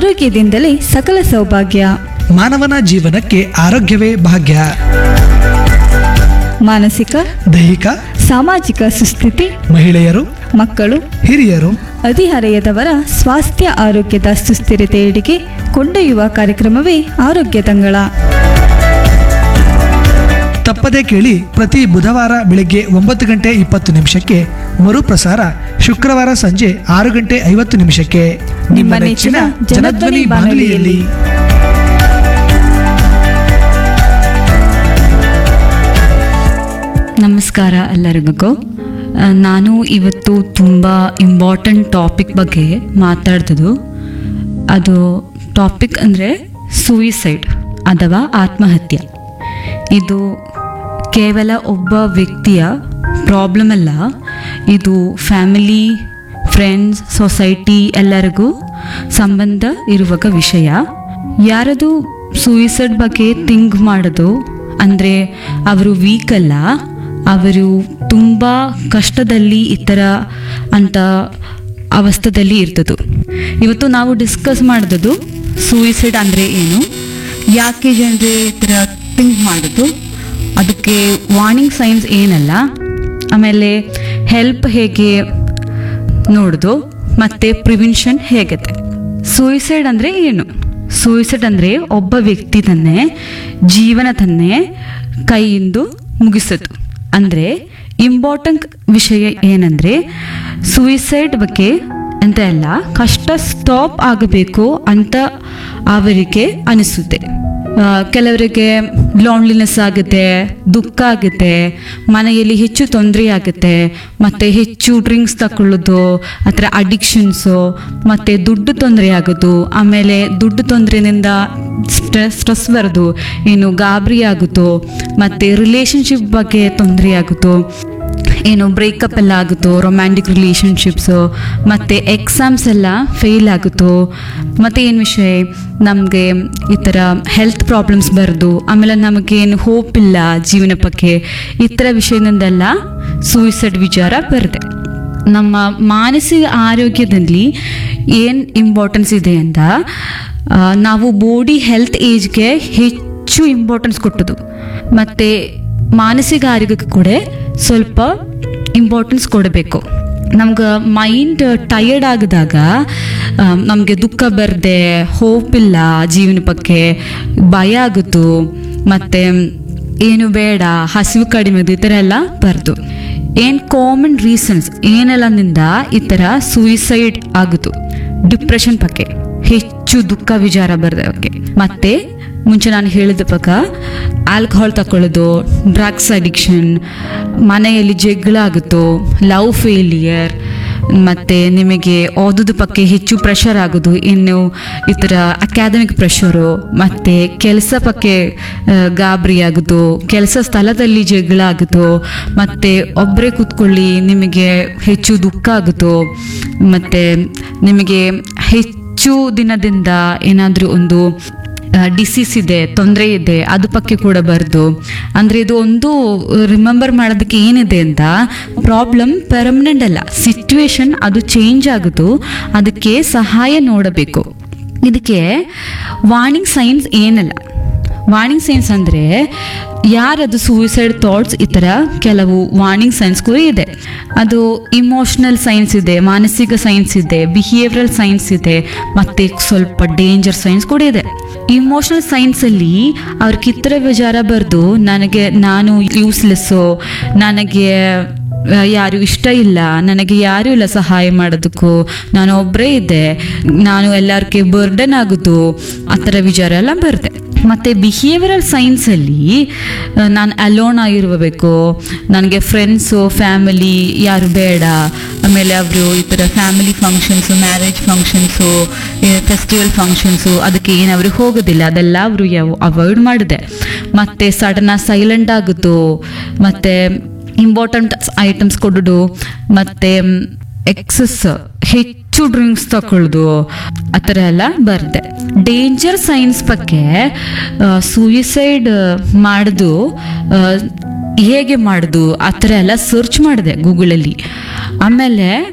ಆರೋಗ್ಯದಿಂದಲೇ ಸಕಲ ಸೌಭಾಗ್ಯ ಮಾನವನ ಜೀವನಕ್ಕೆ ಆರೋಗ್ಯವೇ ಭಾಗ್ಯ ಮಾನಸಿಕ ದೈಹಿಕ ಸಾಮಾಜಿಕ ಸುಸ್ಥಿತಿ ಮಹಿಳೆಯರು ಮಕ್ಕಳು ಹಿರಿಯರು ಹದಿಹರೆಯದವರ ಸ್ವಾಸ್ಥ್ಯ ಆರೋಗ್ಯದ ಸುಸ್ಥಿರತೆಯೆಡೆಗೆ ಕೊಂಡೊಯ್ಯುವ ಕಾರ್ಯಕ್ರಮವೇ ಆರೋಗ್ಯ ತಂಗಳ ತಪ್ಪದೇ ಕೇಳಿ ಪ್ರತಿ ಬುಧವಾರ ಬೆಳಗ್ಗೆ ಒಂಬತ್ತು ಗಂಟೆ ಇಪ್ಪತ್ತು ನಿಮಿಷಕ್ಕೆ ಮರುಪ್ರಸಾರ ಶುಕ್ರವಾರ ಸಂಜೆ ಆರು ಗಂಟೆ ಐವತ್ತು ನಿಮಿಷಕ್ಕೆ ನಿಮ್ಮ ನೆಚ್ಚಿನ ಜನಧ್ವನಿ ಬಾನುಲಿಯಲ್ಲಿ ನಮಸ್ಕಾರ ಎಲ್ಲರಿಗೂ ಆ, ನಾನು ಇವತ್ತು ತುಂಬ ಇಂಪಾರ್ಟೆಂಟ್ ಟಾಪಿಕ್ ಬಗ್ಗೆ ಮಾತಾಡ್ತದ್ದು ಅದು ಟಾಪಿಕ್ ಅಂದರೆ ಸೂಯಿಸೈಡ್ ಅಥವಾ ಆತ್ಮಹತ್ಯೆ ಇದು ಕೇವಲ ಒಬ್ಬ ವ್ಯಕ್ತಿಯ ಪ್ರಾಬ್ಲಮ್ ಅಲ್ಲ ಇದು ಫ್ಯಾಮಿಲಿ ಫ್ರೆಂಡ್ಸ್ ಸೊಸೈಟಿ ಎಲ್ಲರಿಗೂ ಸಂಬಂಧ ಇರುವ ವಿಷಯ ಯಾರದು ಸೂಯಿಸೈಡ್ ಬಗ್ಗೆ ಥಿಂಕ್ ಮಾಡೋದು ಅಂದರೆ ಅವರು ವೀಕ್ ಅಲ್ಲ ಅವರು ತುಂಬ ಕಷ್ಟದಲ್ಲಿ ಈ ಥರ ಅಂತ ಅವಸ್ಥದಲ್ಲಿ ಇರ್ತದ್ದು ಇವತ್ತು ನಾವು ಡಿಸ್ಕಸ್ ಮಾಡಿದ್ದು ಸೂಯಿಸೈಡ್ ಅಂದರೆ ಏನು ಯಾಕೆ ಜನರು ಈ ಥರ ಥಿಂಕ್ ಮಾಡೋದು ಅದಕ್ಕೆ ವಾರ್ನಿಂಗ್ ಸೈನ್ಸ್ ಏನಲ್ಲ ಆಮೇಲೆ ಹೆಲ್ಪ್ ಹೇಗೆ ನೋಡೋದು ಮತ್ತು ಪ್ರಿವೆನ್ಷನ್ ಹೇಗತ್ತೆ ಸೂಯಿಸೈಡ್ ಅಂದರೆ ಏನು ಸೂಯಿಸೈಡ್ ಅಂದರೆ ಒಬ್ಬ ವ್ಯಕ್ತಿ ತನ್ನೇ ಜೀವನ ತನ್ನೇ ಕೈಯಿಂದ ಮುಗಿಸೋದು ಅಂದರೆ ಇಂಪಾರ್ಟೆಂಟ್ ವಿಷಯ ಏನಂದರೆ ಸೂಯಿಸೈಡ್ ಬಗ್ಗೆ ಅಂತ ಎಲ್ಲ ಕಷ್ಟ ಸ್ಟಾಪ್ ಆಗಬೇಕು ಅಂತ ಅವರಿಗೆ ಅನಿಸುತ್ತೆ ಆ, ಕೆಲವರಿಗೆ ಲಾನ್ಲಿನೆಸ್ ಆಗುತ್ತೆ ದುಃಖ ಆಗುತ್ತೆ ಮನೆಯಲ್ಲಿ ಹೆಚ್ಚು ತೊಂದರೆ ಆಗುತ್ತೆ ಮತ್ತು ಹೆಚ್ಚು ಡ್ರಿಂಕ್ಸ್ ತಗೊಳ್ಳೋದು ಆ ಥರ ಅಡಿಕ್ಷನ್ಸು ಮತ್ತು ದುಡ್ಡು ತೊಂದರೆ ಆಗೋದು ಆಮೇಲೆ ದುಡ್ಡು ತೊಂದರೆಯಿಂದ ಸ್ಟ್ರೆಸ್ ಸ್ಟ್ರೆಸ್ ಬರೋದು ಏನು ಗಾಬರಿ ಆಗುತ್ತೋ ಮತ್ತು ರಿಲೇಷನ್ಶಿಪ್ ಬಗ್ಗೆ ತೊಂದರೆ ಆಗುತ್ತೋ ಏನು ಬ್ರೇಕಪ್ ಎಲ್ಲ ಆಗುತ್ತೋ ರೊಮ್ಯಾಂಟಿಕ್ ರಿಲೇಷನ್ಶಿಪ್ಸು ಮತ್ತು ಎಕ್ಸಾಮ್ಸ್ ಎಲ್ಲ ಫೇಲ್ ಆಗುತ್ತೋ ಮತ್ತು ಏನು ವಿಷಯ ನಮಗೆ ಈ ಥರ ಹೆಲ್ತ್ ಪ್ರಾಬ್ಲಮ್ಸ್ ಬರೋದು ಆಮೇಲೆ ನಮಗೇನು ಹೋಪ್ ಇಲ್ಲ ಜೀವನ ಬಗ್ಗೆ ಈ ಥರ ವಿಷಯದಿಂದೆಲ್ಲ ಸೂಯಿಸೈಡ್ ವಿಚಾರ ಬರುತ್ತೆ ನಮ್ಮ ಮಾನಸಿಕ ಆರೋಗ್ಯದಲ್ಲಿ ಏನು ಇಂಪಾರ್ಟೆನ್ಸ್ ಇದೆ ಅಂತ ಆ, ನಾವು ಬಾಡಿ ಹೆಲ್ತ್ ಏಜ್ಗೆ ಹೆಚ್ಚು ಇಂಪಾರ್ಟೆನ್ಸ್ ಕೊಟ್ಟದು ಮತ್ತು ಮಾನಸಿಕ ಆರೋಗ್ಯಕ್ಕೆ ಕೂಡ ಸ್ವಲ್ಪ ಇಂಪಾರ್ಟೆನ್ಸ್ ಕೊಡಬೇಕು ನಮ್ಗೆ ಮೈಂಡ್ ಟಯರ್ಡ್ ಆಗಿದಾಗ ನಮಗೆ ದುಃಖ ಬರದೆ ಹೋಪ್ ಇಲ್ಲ ಜೀವನ ಬಗ್ಗೆ ಭಯ ಆಗುತ್ತು ಮತ್ತು ಏನು ಬೇಡ ಹಸಿವು ಕಡಿಮೆ ಅದು ಈ ಥರ ಎಲ್ಲ ಬರ್ದು ಏನು ಕಾಮನ್ ರೀಸನ್ಸ್ ಏನೆಲ್ಲನಿಂದ ಈ ಥರ ಸೂಯಿಸೈಡ್ ಆಗುತ್ತು ಡಿಪ್ರೆಷನ್ ಬಗ್ಗೆ ಹೆಚ್ಚು ದುಃಖ ವಿಚಾರ ಬರದ ಬಗ್ಗೆ ಮತ್ತೆ ಮುಂಚೆ ನಾನು ಹೇಳಿದ ಪ್ರಕಾರ ಆಲ್ಕೋಹಾಲ್ ತಗೊಳ್ಳೋದು ಡ್ರಗ್ಸ್ ಅಡಿಕ್ಷನ್ ಮನೆಯಲ್ಲಿ ಜಗಳ ಆಗುತ್ತೋ ಲವ್ ಫೇಲಿಯರ್ ಮತ್ತು ನಿಮಗೆ ಓದೋದ ಬಗ್ಗೆ ಹೆಚ್ಚು ಪ್ರೆಷರ್ ಆಗೋದು ಇನ್ನು ಈ ಥರ ಅಕಾಡೆಮಿಕ್ ಪ್ರೆಷರು ಮತ್ತು ಕೆಲಸ ಬಗ್ಗೆ ಆ, ಗಾಬರಿ ಆಗೋದು ಕೆಲಸ ಸ್ಥಳದಲ್ಲಿ ಜಗಳ ಆಗುತ್ತೋ ಮತ್ತು ಒಬ್ಬರೇ ಕೂತ್ಕೊಳ್ಳಿ ನಿಮಗೆ ಹೆಚ್ಚು ದುಃಖ ಆಗುತ್ತೋ ಮತ್ತು ನಿಮಗೆ ಹೆಚ್ಚು ದಿನದಿಂದ ಏನಾದರೂ ಒಂದು ಡಿಸೀಸ್ ಇದೆ ತೊಂದರೆ ಇದೆ ಅದು ಬಗ್ಗೆ ಕೂಡ ಬರ್ದು ಅಂದರೆ ಇದು ಒಂದು ರಿಮೆಂಬರ್ ಮಾಡೋದಕ್ಕೆ ಏನಿದೆ ಅಂತ ಪ್ರಾಬ್ಲಮ್ ಪರ್ಮನೆಂಟ್ ಅಲ್ಲ ಸಿಚುವೇಶನ್ ಅದು ಚೇಂಜ್ ಆಗುತ್ತು ಅದಕ್ಕೆ ಸಹಾಯ ನೋಡಬೇಕು ಇದಕ್ಕೆ ವಾರ್ನಿಂಗ್ ಸೈನ್ಸ್ ಏನಲ್ಲ ವಾರ್ನಿಂಗ್ ಸೈನ್ಸ್ ಅಂದರೆ ಯಾರದು ಸೂಯಿಸೈಡ್ ಥಾಟ್ಸ್ ಈ ಥರ ಕೆಲವು ವಾರ್ನಿಂಗ್ ಸೈನ್ಸ್ ಕೂಡ ಇದೆ ಅದು ಇಮೋಷ್ನಲ್ ಸೈನ್ಸ್ ಇದೆ ಮಾನಸಿಕ ಸೈನ್ಸ್ ಇದೆ ಬಿಹೇವಿಯರಲ್ ಸೈನ್ಸ್ ಇದೆ ಮತ್ತು ಸ್ವಲ್ಪ ಡೇಂಜರ್ ಸೈನ್ಸ್ ಕೂಡ ಇದೆ ಇಮೋಷ್ನಲ್ ಸೈನ್ಸಲ್ಲಿ ಅವ್ರ ಕಿತ್ತರ ವಿಚಾರ ಬರೆದು ನನಗೆ ನಾನು ಯೂಸ್ಲೆಸ್ಸು ನನಗೆ ಆ, ಯಾರು ಇಷ್ಟ ಇಲ್ಲ ನನಗೆ ಯಾರೂ ಇಲ್ಲ ಸಹಾಯ ಮಾಡೋದಕ್ಕೂ ನಾನು ಒಬ್ಬರೇ ಇದ್ದೆ ನಾನು ಎಲ್ಲರಿಗೆ ಬರ್ಡನ್ ಆಗೋದು ಆ ಥರ ವಿಚಾರ ಎಲ್ಲ ಬರುತ್ತೆ ಮತ್ತು ಬಿಹೇವಿಯರಲ್ ಸೈನ್ಸಲ್ಲಿ ನಾನು ಅಲೋನ್ ಆಗಿರಬೇಕು ನನಗೆ ಫ್ರೆಂಡ್ಸು ಫ್ಯಾಮಿಲಿ ಯಾರು ಬೇಡ ಆಮೇಲೆ ಅವರು ಈ ಥರ family functions marriage functions festival functions ಅದಕ್ಕೆ ಏನು ಅವರು ಹೋಗೋದಿಲ್ಲ ಅದೆಲ್ಲ ಅವರು ಯಾವ ಅವಾಯ್ಡ್ ಮಾಡಿದೆ ಮತ್ತು ಸಡನ್ನಾಗಿ ಸೈಲೆಂಟ್ ಆಗುತ್ತೋ ಮತ್ತು ಇಂಪಾರ್ಟೆಂಟ್ ಐಟಮ್ಸ್ ಕೊಡೋದು ಮತ್ತು ಎಕ್ಸಸ್ ಹೆಚ್ಚು ಡ್ರಿಂಕ್ಸ್ ತಗೊಳ್ಳೋದು ಆ ಥರ ಎಲ್ಲ ಬರುತ್ತೆ ಡೇಂಜರ್ ಸೈನ್ಸ್ ಬಗ್ಗೆ ಸೂಯಿಸೈಡ್ ಮಾಡೋದು ಆ, ಹೇಗೆ ಮಾಡೋದು ಆ ಥರ ಎಲ್ಲ ಸರ್ಚ್ ಮಾಡಿದೆ ಗೂಗಲಲ್ಲಿ ಆಮೇಲೆ